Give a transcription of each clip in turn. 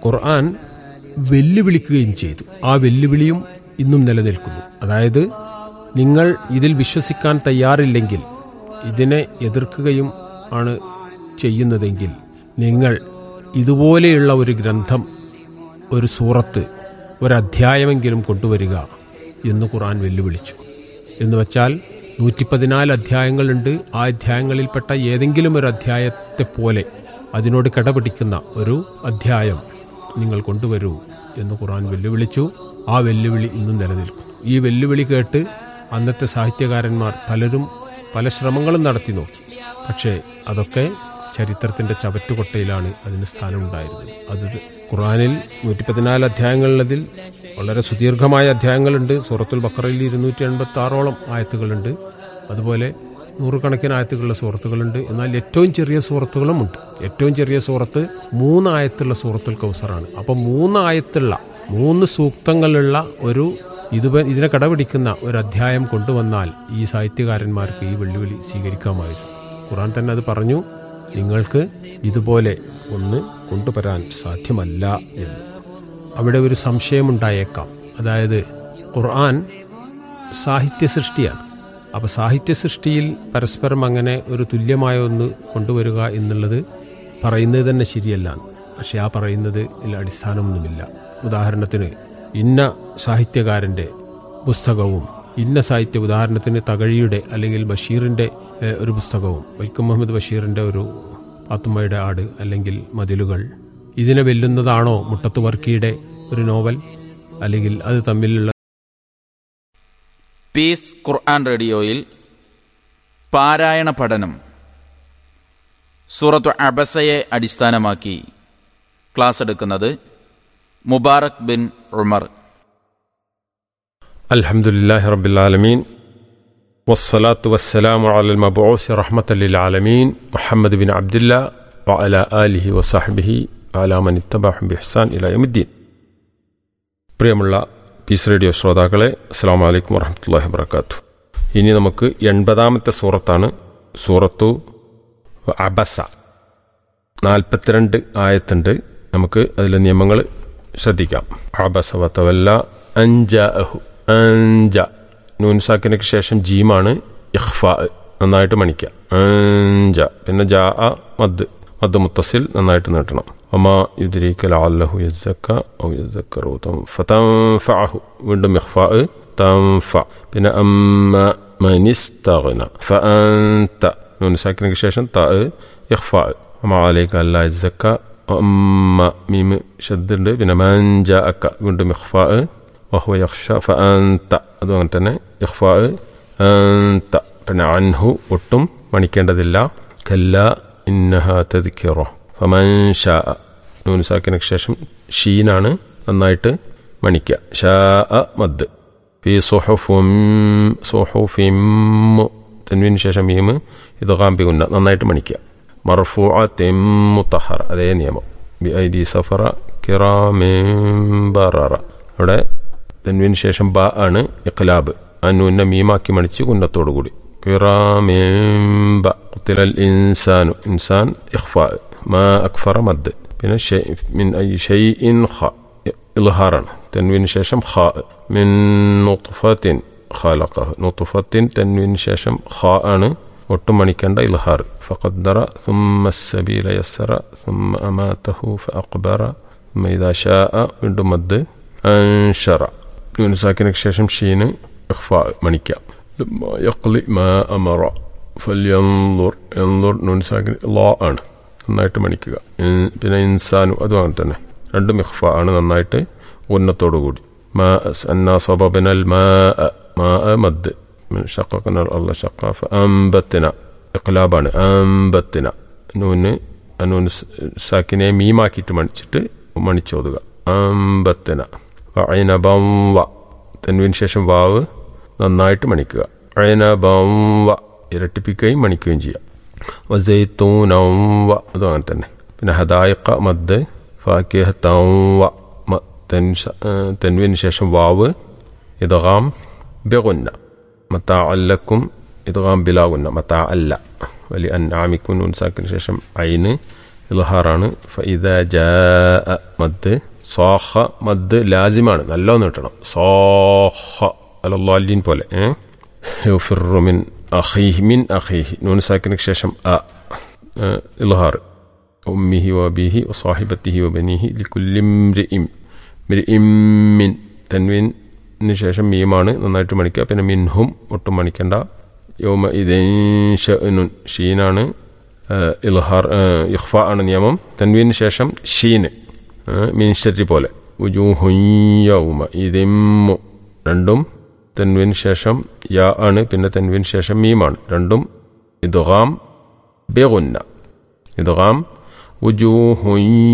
ഖുർആൻ വെല്ലുവിളിക്കുകയും ചെയ്തു ആ വെല്ലുവിളിയും ഇന്നും നിലനിൽക്കുന്നു അതായത് നിങ്ങൾ ഇതിൽ വിശ്വസിക്കാൻ തയ്യാറില്ലെങ്കിൽ ഇതിനെ എതിർക്കുകയും ആണ് ചെയ്യുന്നതെങ്കിൽ നിങ്ങൾ ഇതുപോലെയുള്ള ഒരു ഗ്രന്ഥം ഒരു സൂറത്ത് ഒരധ്യായമെങ്കിലും കൊണ്ടുവരിക എന്ന് ഖുർആൻ വെല്ലുവിളിച്ചു എന്ന് വച്ചാൽ നൂറ്റി പതിനാല് അധ്യായങ്ങളുണ്ട് ആ അധ്യായങ്ങളിൽപ്പെട്ട ഏതെങ്കിലും ഒരു അധ്യായത്തെ പോലെ അതിനോട് കിടപിടിക്കുന്ന ഒരു അധ്യായം നിങ്ങൾ കൊണ്ടുവരൂ എന്ന് ഖുർആൻ വെല്ലുവിളിച്ചു ആ വെല്ലുവിളി ഇന്നും നിലനിൽക്കുന്നു ഈ വെല്ലുവിളി കേട്ട് അന്നത്തെ സാഹിത്യകാരന്മാർ പലരും പല ശ്രമങ്ങളും നടത്തി നോക്കി പക്ഷേ അതൊക്കെ ചരിത്രത്തിന്റെ ചവറ്റുകൊട്ടയിലാണ് അതിന് സ്ഥാനമുണ്ടായിരുന്നത് അത് ഖുറാനിൽ നൂറ്റി പതിനാല് അധ്യായങ്ങളിലതിൽ വളരെ സുദീർഘമായ അധ്യായങ്ങളുണ്ട് സൂറത്തുൽ ബക്കറയിൽ ഇരുന്നൂറ്റി എൺപത്തി ആറോളം ആയത്തുകളുണ്ട് അതുപോലെ നൂറുകണക്കിന് ആയത്തുകളുള്ള സൂറത്തുകളുണ്ട് എന്നാൽ ഏറ്റവും ചെറിയ സൂറത്തുകളും ഉണ്ട് ഏറ്റവും ചെറിയ സൂറത്ത് മൂന്ന് ആയത്തുള്ള സൂറത്തുൽ കൗസറാണ് അപ്പം മൂന്ന് ആയത്തുള്ള മൂന്ന് സൂക്തങ്ങളുള്ള ഒരു ഇത് ഇതിനെ കടപിടിക്കുന്ന ഒരു അധ്യായം കൊണ്ടുവന്നാൽ ഈ സാഹിത്യകാരന്മാർക്ക് ഈ വെല്ലുവിളി സ്വീകരിക്കാമായിരുന്നു ഖുറാൻ തന്നെ അത് പറഞ്ഞു നിങ്ങൾക്ക് ഇതുപോലെ ഒന്ന് കൊണ്ടുവരാൻ സാധ്യമല്ല എന്ന് അവിടെ ഒരു സംശയമുണ്ടായേക്കാം അതായത് ഖുർആൻ സാഹിത്യ സൃഷ്ടിയാണ് അപ്പോൾ സാഹിത്യ സൃഷ്ടിയിൽ പരസ്പരം അങ്ങനെ ഒരു തുല്യമായ ഒന്ന് കൊണ്ടുവരിക എന്നുള്ളത് പറയുന്നത് തന്നെ ശരിയല്ല പക്ഷെ ആ പറയുന്നത് അടിസ്ഥാനമൊന്നുമില്ല ഉദാഹരണത്തിന് ഇന്ന സാഹിത്യകാരൻ്റെ പുസ്തകവും ഇന്ന സാഹിത്യ ഉദാഹരണത്തിന് തകഴിയുടെ അല്ലെങ്കിൽ ബഷീറിൻ്റെ ഒരു പുസ്തകവും വൈക്കം മുഹമ്മദ് ബഷീറിൻ്റെ ഒരു പാത്തുമ്മയുടെ ആട് അല്ലെങ്കിൽ മതിലുകൾ ഇതിനെ വെല്ലുന്നതാണോ മുട്ടത്ത് വർക്കിയുടെ ഒരു നോവൽ അല്ലെങ്കിൽ അത് തമ്മിലുള്ള പീസ് ഖുർആൻ റേഡിയോയിൽ പാരായണ പഠനം സൂറത്തു അബസയെ അടിസ്ഥാനമാക്കി ക്ലാസ് എടുക്കുന്നത് മുബാറക് ബിൻ ഉമർ الحمد لله رب العالمين والصلاة والسلام على المبعوث رحمة للعالمين محمد بن عبد الله وعلى آله وصحبه وعلى من اتبعهم بإحسان إلى يوم الدين പ്രിയമുള്ള പീസ് റേഡിയോ ശ്രോതാക്കളെ അസ്സാം വലൈക്കും വറഹമത്തല്ലാഹി വർക്കാത്തു ഇനി നമുക്ക് എൺപതാമത്തെ സൂറത്താണ് സൂറത്തു അബസ നാൽപ്പത്തിരണ്ട് ആയത്തുണ്ട് നമുക്ക് അതിലെ നിയമങ്ങൾ ശ്രദ്ധിക്കാം അബസ വത്തവല്ല അഞ്ച അഹു അഞ്ച നൂൻസാക്കിനൊക്കെ ശേഷം ജീമാണ് ഇഖ്ഫ നന്നായിട്ട് മണിക്കുക അഞ്ച പിന്നെ ജാ അ മദ് മദ് മുത്തസിൽ നന്നായിട്ട് നീട്ടണം ഒമാ യുദ്രീക്കൽ അല്ലഹു യസ്സക്ക ഔ യസ്സക്കറു ഫതൻഫഅഹു വീണ്ടും ഇഖ്ഫ തൻഫ പിന്നെ അമ്മ മനിസ്തഗ്ന ഫഅൻത നൂൻസാക്കിനൊക്കെ ശേഷം ത ഇഖ്ഫ ഒമാ അലൈക അല്ല യസ്സക്ക അമ്മ മീം ഷദ്ദുണ്ട് പിന്നെ മഞ്ച അക്ക വീണ്ടും ഇഖ്ഫ വഹുവ യഖ്ഷ ഫഅൻത അതും അങ്ങനെ തന്നെ ഇഖ്ഫ അൻത പിന്നെ അൻഹു ഒട്ടും മണിക്കേണ്ടതില്ല കല്ല ഇന്നഹ തദ്ക്കിറ ഫമൻ ഷാ നൂൻ സാക്കിനക്ക് ശേഷം ഷീനാണ് നന്നായിട്ട് മണിക്കുക ഷാ മദ് ഫി സുഹുഫും സുഹുഫിം തൻവിന് ശേഷം മീം ഇത് കാമ്പി ഉന്ന നന്നായിട്ട് മണിക്കുക മർഫു മുത്തഹറ അതേ നിയമം ബി ഐ ദി സഫറ കിറാമിംബറ അവിടെ തൻവിന് ശേഷം ബ ആണ് ഇഖ്ലാബ് അന്നുന്ന മീമാക്കി മണിച്ച് കുന്നത്തോടുകൂടി കിറാമിംബ കുത്തിലൽ ഇൻസാനു ഇൻസാൻ ഇഖ്ഫ മാ അക്ഫറ മദ് പിന്നെ മിൻ ഐ ഷൈഇൻ ഖ ഇൽഹാറാണ് തൻവിന് ശേഷം ഖ മിൻ നുത്ഫത്തിൻ ഖലഖഹ് നുത്ഫത്തിൻ തൻവിന് ശേഷം ഖ ആണ് ഒട്ടും മണിക്കേണ്ട ഇൽഹാർ فقدر ثم السبيل يسر ثم أماته فأقبر ثم إذا شاء വീണ്ടും മദ് അൻഷറ യൂനുസാക്കിനൊക്കെ ശേഷം ഷീന് ഇഖ്ഫ മണിക്കാം യക്ലി മാ അമറ ഫല്യൻലുർ എൻലുർ നുൻസാക്കിന് ലാ ആണ് നന്നായിട്ട് മണിക്കുക പിന്നെ ഇൻസാനു അതും അങ്ങനെ തന്നെ രണ്ടും ഇഖ്ഫ ആണ് നന്നായിട്ട് ഉന്നത്തോടു കൂടി മാ അന്നാ സബബിനൽ മാ മാ മദ് ഷക്കന അല്ല ഷക്ക അമ്പത്തിന ഇഖ്ലാബാണ് അമ്പത്തിന നൂന് നൂന് സാക്കിനെ മീമാക്കിയിട്ട് മണിച്ചിട്ട് മണിച്ചോതുക അമ്പത്തിന അയനബം വ തൻവിന് ശേഷം വാവ് നന്നായിട്ട് മണിക്കുക അയനബം വ ഇരട്ടിപ്പിക്കുകയും മണിക്കുകയും ചെയ്യാം വസൈത്തൂനം വ അതും അങ്ങനെ തന്നെ പിന്നെ ഹദായിക്ക മദ് ഫാക്കിഹത്തം വ തെൻവിന് ശേഷം വാവ് ഇതകാം ബെഗുന്ന മത്താ അല്ലക്കും ഇതകാം ബിലാകുന്ന മത്താ അല്ല വലിയ അന്നാമിക്കും നൂൻസാക്കിന് ശേഷം അയിന് ഇൽഹാറാണ് ഫൈദ ജാ മദ് സോഹ മദ് ലാസിമാണ് നല്ലോണം കിട്ടണം സോഹ അലല്ലാലിൻ പോലെ ഏ? യുഫിറു മിൻ അഖീഹി മിൻ അഖീഹി നൂൻ സാക്കിന് ശേഷം അ ഏ, ഇൽഹാർ ഉമ്മിഹി വബിഹി വസാഹിബത്തിഹി വബനിഹി ലിക്കുല്ലിംരിഇം മിർഇം മിൻ തൻവീന് ശേഷം മീമാണ് നന്നായിട്ട് മണിക്കുക പിന്നെ മിൻഹും ഒട്ടും മണിക്കണ്ട യോമ ഇതേനുൻ ഷീനാണ് ആ, ഇൽഹാർ ആ, ഇഖ്ഫ ആണ് നിയമം തൻവീന് ശേഷം ഷീന് ആ, മിൻഷരി പോലെ ഉജൂഹുയ്യൗമ ഇതിമ്മു രണ്ടും തൻവീന് ശേഷം യാ ആണ് പിന്നെ തൻവീന് ശേഷം മീമാണ് രണ്ടും ഇദ്ഗാം ബിഗുന്ന ഇദ്ഗാം وجوه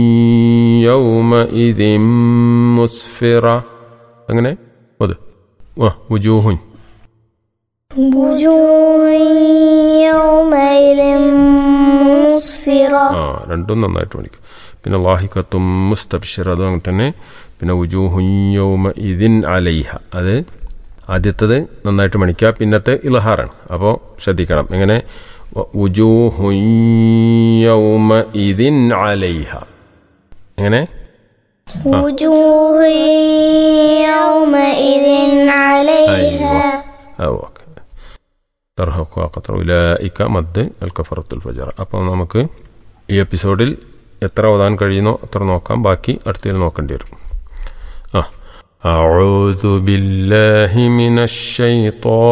يومئذ مسفرة അങ്ങനെ അത് ആ وجوه وجوه يومئذ مسفرة ആ രണ്ടും നന്നായിട്ട് പഠിക്കും പിന്നെ ലാഹിക്കത്തും മുസ്തബ്ഷിർ അതും അങ്ങനെ തന്നെ പിന്നെ ഉജൂഹുയ്യൗമ ഇതിൻ അലൈഹ അത് ആദ്യത്തത് നന്നായിട്ട് മണിക്കുക പിന്നത്തെ ഇലഹാറാണ് അപ്പോൾ ശ്രദ്ധിക്കണം എങ്ങനെ ഉജൂഹുയ്യൗമ ഇതിൻ അലൈഹ എങ്ങനെ وجوه يومئذ عليها ഓക്കെ തർഹഖ ഖത്തർ ഉലായിക്ക മദ് അൽ കഫറത്തുൽ ഫജർ അപ്പോൾ നമുക്ക് ഈ എപ്പിസോഡിൽ എത്ര ഓതാൻ കഴിയുന്നോ അത്ര നോക്കാം ബാക്കി അടുത്തതിൽ നോക്കേണ്ടി വരും ആ أعوذ بالله من الشيطان